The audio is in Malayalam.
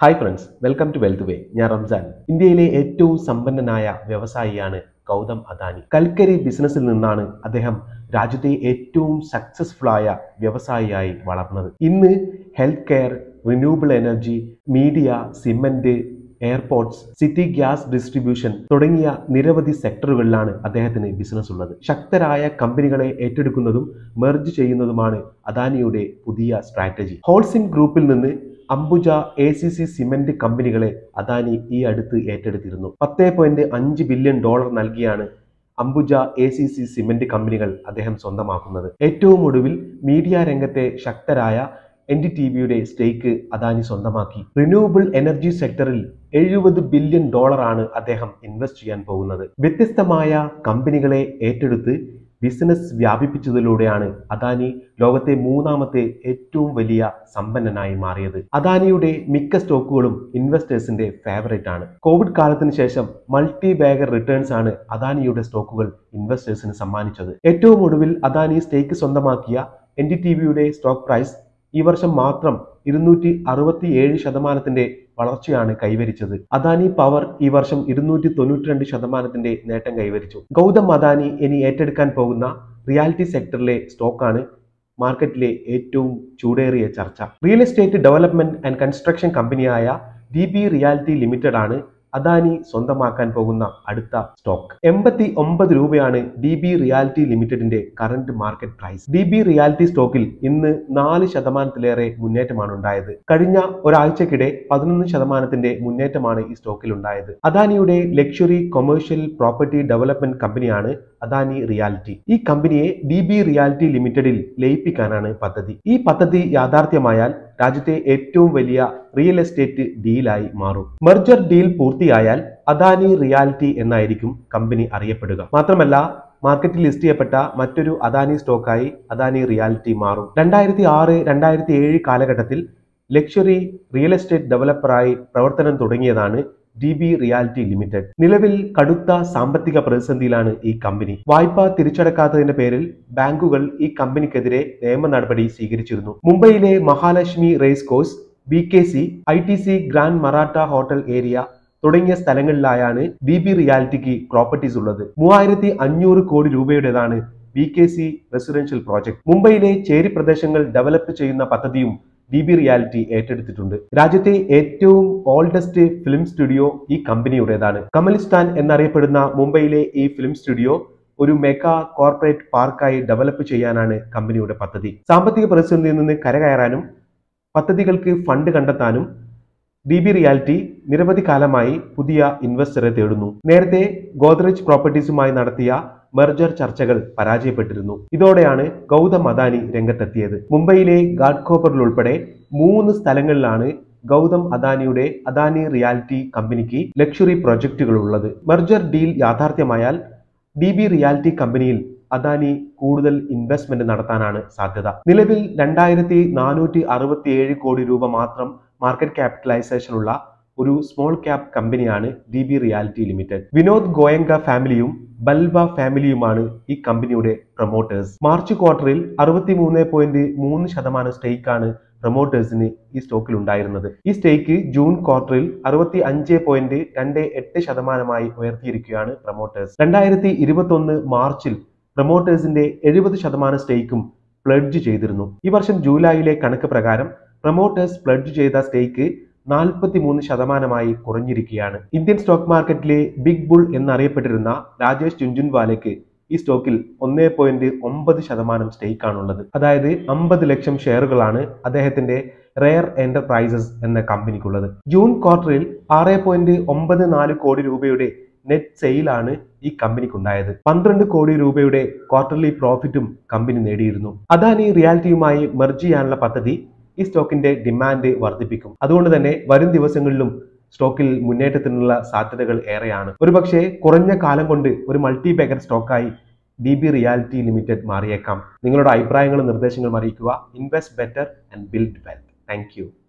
hi friends welcome to wealth way ഞാൻ റംസാൻ ഇന്ത്യയിലെ ഏറ്റവും സമ്പന്നനായ വ്യവസായിയാണ് ഗൗതം അദാനി കൽക്കരി ബിസിനസ്സിൽ നിന്നാണ് അദ്ദേഹം രാജ്യത്തെ ഏറ്റവും സക്സസ്ഫുൾ ആയ വ്യവസായിയായി വളർന്നത് ഇന്ന് health care renewable energy media cement airports city gas distribution തുടങ്ങിയ നിരവധി സെക്ടറുകളിലാണ് അദ്ദേഹത്തിന് ബിസിനസ് ഉള്ളത് ശക്തരായ കമ്പനികളെ ഏറ്റെടുക്കുന്നതും മെർജ് ചെയ്യുന്നതുമാണ് അദാനിയുടെ പുതിയ സ്ട്രാറ്റജി ഹോൾസിൻ ഗ്രൂപ്പിൽ നിന്ന് Ambuja A C C cement കമ്പനികളെ അദാനി ഈ അടുത്ത് ഏറ്റെടുത്തിരുന്നു പത്ത് പോയിന്റ് അഞ്ച് ബില്യൺ ഡോളർ നൽകിയാണ് Ambuja A C C cement കമ്പനികൾ അദ്ദേഹം സ്വന്തമാക്കുന്നത് ഏറ്റവും ഒടുവിൽ മീഡിയ രംഗത്തെ ശക്തരായ എൻ ഡി ടി വിയുടെ സ്റ്റേക്ക് അദാനി സ്വന്തമാക്കി റിന്യൂവബിൾ എനർജി സെക്ടറിൽ എഴുപത് ബില്യൺ ഡോളറാണ് അദ്ദേഹം ഇൻവെസ്റ്റ് ചെയ്യാൻ പോകുന്നത് വ്യത്യസ്തമായ കമ്പനികളെ ഏറ്റെടുത്ത് ബിസിനസ് വ്യാപിപ്പിച്ചതിലൂടെയാണ് അദാനി ലോകത്തെ മൂന്നാമത്തെ ഏറ്റവും വലിയ സമ്പന്നനായി മാറിയത് അദാനിയുടെ മിക്ക സ്റ്റോക്കുകളും ഇൻവെസ്റ്റേഴ്സിന്റെ ഫേവറേറ്റ് ആണ് കോവിഡ് കാലത്തിന് ശേഷം മൾട്ടി ബാഗർ റിട്ടേൺസ് ആണ് അദാനിയുടെ സ്റ്റോക്കുകൾ ഇൻവെസ്റ്റേഴ്സിന് സമ്മാനിച്ചത് ഏറ്റവും ഒടുവിൽ അദാനി സ്റ്റേക്ക് സ്വന്തമാക്കിയ എൻ ഡി ടി വിയുടെ സ്റ്റോക്ക് പ്രൈസ് ഈ വർഷം മാത്രം ഇരുന്നൂറ്റി അറുപത്തി ഏഴ് ശതമാനത്തിന്റെ വളർച്ചയാണ് കൈവരിച്ചത് അദാനി പവർ ഈ വർഷം ഇരുന്നൂറ്റി തൊണ്ണൂറ്റി രണ്ട് ശതമാനത്തിന്റെ നേട്ടം കൈവരിച്ചു ഗൗതം അദാനി ഇനി ഏറ്റെടുക്കാൻ പോകുന്ന റിയാലിറ്റി സെക്ടറിലെ സ്റ്റോക്കാണ് മാർക്കറ്റിലെ ഏറ്റവും ചൂടേറിയ ചർച്ച real estate development and construction കമ്പനിയായ ഡി ബി റിയാലിറ്റി ലിമിറ്റഡ് ആണ് അദാനി സ്വന്തമാക്കാൻ പോകുന്ന അടുത്ത സ്റ്റോക്ക് എൺപത്തി ഒമ്പത് രൂപയാണ് ഡി ബി റിയാലിറ്റി ലിമിറ്റഡിന്റെ current market price D B Realty സ്റ്റോക്കിൽ ഇന്ന് നാല് ശതമാനത്തിലേറെ മുന്നേറ്റമാണ് ഉണ്ടായത് കഴിഞ്ഞ ഒരാഴ്ചക്കിടെ പതിനൊന്ന് ശതമാനത്തിന്റെ മുന്നേറ്റമാണ് ഈ സ്റ്റോക്കിൽ ഉണ്ടായത് അദാനിയുടെ ലക്ഷറി കൊമേഴ്ഷ്യൽ പ്രോപ്പർട്ടി ഡെവലപ്മെന്റ് കമ്പനിയാണ് അദാനി റിയാലിറ്റി ഈ കമ്പനിയെ ഡി ബി റിയാലിറ്റി ലിമിറ്റഡിൽ ലയിപ്പിക്കാനാണ് പദ്ധതി ഈ പദ്ധതി യാഥാർത്ഥ്യമായാൽ രാജ്യത്തെ ഏറ്റവും വലിയ റിയൽ എസ്റ്റേറ്റ് ഡീലായി മാറും മെർജർ ഡീൽ പൂർത്തിയായാൽ അദാനി റിയാലിറ്റി എന്നായിരിക്കും കമ്പനി അറിയപ്പെടുക മാത്രമല്ല മാർക്കറ്റിൽ ലിസ്റ്റ് ചെയ്യപ്പെട്ട മറ്റൊരു അദാനി സ്റ്റോക്കായി അദാനി റിയാലിറ്റി മാറും രണ്ടായിരത്തി ആറ് രണ്ടായിരത്തി ഏഴ് കാലഘട്ടത്തിൽ ലക്ഷറി റിയൽ എസ്റ്റേറ്റ് ഡെവലപ്പറായി പ്രവർത്തനം തുടങ്ങിയതാണ് ഡി ബി റിയാലിറ്റി ലിമിറ്റഡ് നിലവിൽ കടുത്ത സാമ്പത്തിക പ്രതിസന്ധിയിലാണ് ഈ കമ്പനി വായ്പ തിരിച്ചടക്കാത്തതിന്റെ പേരിൽ ബാങ്കുകൾ ഈ കമ്പനിക്കെതിരെ നിയമ നടപടി സ്വീകരിച്ചിരുന്നു മുംബൈയിലെ Mahalaxmi race course B K C I T C Grand Maratha hotel area തുടങ്ങിയ സ്ഥലങ്ങളിലായാണ് ഡി ബി റിയാലിറ്റിക്ക് പ്രോപ്പർട്ടീസ് ഉള്ളത് മൂവായിരത്തി അഞ്ഞൂറ് കോടി രൂപയുടേതാണ് B K C residential project മുംബൈയിലെ ചേരി പ്രദേശങ്ങൾ ഡെവലപ്പ് ചെയ്യുന്ന പദ്ധതിയും ഡി ബി റിയാലിറ്റി ഏറ്റെടുത്തിട്ടുണ്ട് രാജ്യത്തെ ഏറ്റവും ഓൾഡസ്റ്റ് ഫിലിം സ്റ്റുഡിയോ ഈ കമ്പനിയുടേതാണ് കമലിസ്ഥാൻ എന്നറിയപ്പെടുന്ന മുംബൈയിലെ ഈ ഫിലിം സ്റ്റുഡിയോ ഒരു മെഗാ കോർപ്പറേറ്റ് പാർക്കായി ഡെവലപ്പ് ചെയ്യാനാണ് കമ്പനിയുടെ പദ്ധതി സാമ്പത്തിക പ്രതിസന്ധിയിൽ നിന്ന് കരകയറാനും പദ്ധതികൾക്ക് ഫണ്ട് കണ്ടെത്താനും ഡി ബി റിയാലിറ്റി നിരവധി കാലമായി പുതിയ ഇൻവെസ്റ്ററെ തേടുന്നു നേരത്തെ ഗോദ്രേജ് പ്രോപ്പർട്ടീസുമായി നടത്തിയ മെർജർ ചർച്ചകൾ പരാജയപ്പെട്ടിരുന്നു ഇതോടെയാണ് ഗൗതം അദാനി രംഗത്തെത്തിയത് മുംബൈയിലെ ഗാഡ്കോപ്പറിൽ ഉൾപ്പെടെ മൂന്ന് സ്ഥലങ്ങളിലാണ് ഗൗതം അദാനിയുടെ അദാനി റിയാലിറ്റി കമ്പനിക്ക് ലക്ഷറി പ്രൊജക്ടുകൾ ഉള്ളത് മെർജർ ഡീൽ യാഥാർത്ഥ്യമായാൽ ഡി ബി റിയാലിറ്റി കമ്പനിയിൽ അദാനി കൂടുതൽ ഇൻവെസ്റ്റ്മെന്റ് നടത്താനാണ് സാധ്യത നിലവിൽ രണ്ടായിരത്തി നാനൂറ്റി അറുപത്തി ഏഴ് കോടി രൂപ മാത്രം മാർക്കറ്റ് ക്യാപിറ്റലൈസേഷൻ ഉള്ള ഒരു സ്മോൾ ക്യാപ് കമ്പനിയാണ് D B Realty Limited Vinod Goenka ഫാമിലിയും ബൽബ ഫാമിലിയുമാണ് ഈ കമ്പനിയുടെ പ്രൊമോട്ടേഴ്സ് മാർച്ച് ക്വാർട്ടറിൽ അറുപത്തി മൂന്ന് പോയിന്റ് മൂന്ന് ശതമാനം സ്റ്റേക്കാണ് പ്രൊമോട്ടേഴ്സിന് ഈ സ്റ്റോക്കിൽ ഉണ്ടായിരുന്നത് ഈ സ്റ്റേക്ക് ജൂൺ ക്വാർട്ടറിൽ അറുപത്തി അഞ്ച് പോയിന്റ് രണ്ട് എട്ട് ശതമാനമായി ഉയർത്തിയിരിക്കുകയാണ് പ്രൊമോട്ടേഴ്സ് രണ്ടായിരത്തി ഇരുപത്തി ഒന്ന് മാർച്ചിൽ പ്രൊമോട്ടേഴ്സിന്റെ എഴുപത് ശതമാനം സ്റ്റേക്കും പ്ലഡ്ജ് ചെയ്തിരുന്നു ഈ വർഷം ജൂലൈയിലെ കണക്ക് പ്രകാരം പ്രൊമോട്ടേഴ്സ് പ്ലഡ്ജ് ചെയ്ത സ്റ്റേക്ക് നാൽപ്പത്തി മൂന്ന് ശതമാനമായി കുറഞ്ഞിരിക്കുകയാണ് ഇന്ത്യൻ സ്റ്റോക്ക് മാർക്കറ്റിലെ ബിഗ് ബുൾ എന്നറിയപ്പെട്ടിരുന്ന രാജേഷ് ജുൻജുൻവാലയ്ക്ക് ഈ സ്റ്റോക്കിൽ ഒന്നേ പോയിന്റ് ഒമ്പത് ശതമാനം സ്റ്റേക്കാണുള്ളത് അതായത് അമ്പത് ലക്ഷം ഷെയറുകളാണ് അദ്ദേഹത്തിന്റെ റെയർ എന്റർപ്രൈസസ് എന്ന കമ്പനിക്കുള്ളത് ജൂൺ ക്വാർട്ടറിൽ ആറ് പോയിന്റ് ഒമ്പത് നാല് കോടി രൂപയുടെ നെറ്റ് സെയിലാണ് ഈ കമ്പനിക്കുണ്ടായത് പന്ത്രണ്ട് കോടി രൂപയുടെ ക്വാർട്ടർലി പ്രോഫിറ്റും കമ്പനി നേടിയിരുന്നു അദാനി റിയാലിറ്റിയുമായി മെർജ് ചെയ്യാനുള്ള പദ്ധതി ഈ സ്റ്റോക്കിന്റെ ഡിമാൻഡ് വർദ്ധിപ്പിക്കും അതുകൊണ്ട് തന്നെ വരും ദിവസങ്ങളിലും സ്റ്റോക്കിൽ മുന്നേറ്റത്തിനുള്ള സാധ്യതകൾ ഏറെയാണ് ഒരുപക്ഷെ കുറഞ്ഞ കാലം കൊണ്ട് ഒരു മൾട്ടി ബാഗർ സ്റ്റോക്കായി ഡി ബി റിയാലിറ്റി ലിമിറ്റഡ് മാറിയേക്കാം നിങ്ങളുടെ അഭിപ്രായങ്ങളും നിർദ്ദേശങ്ങളും അറിയിക്കുക invest better and build wealth thank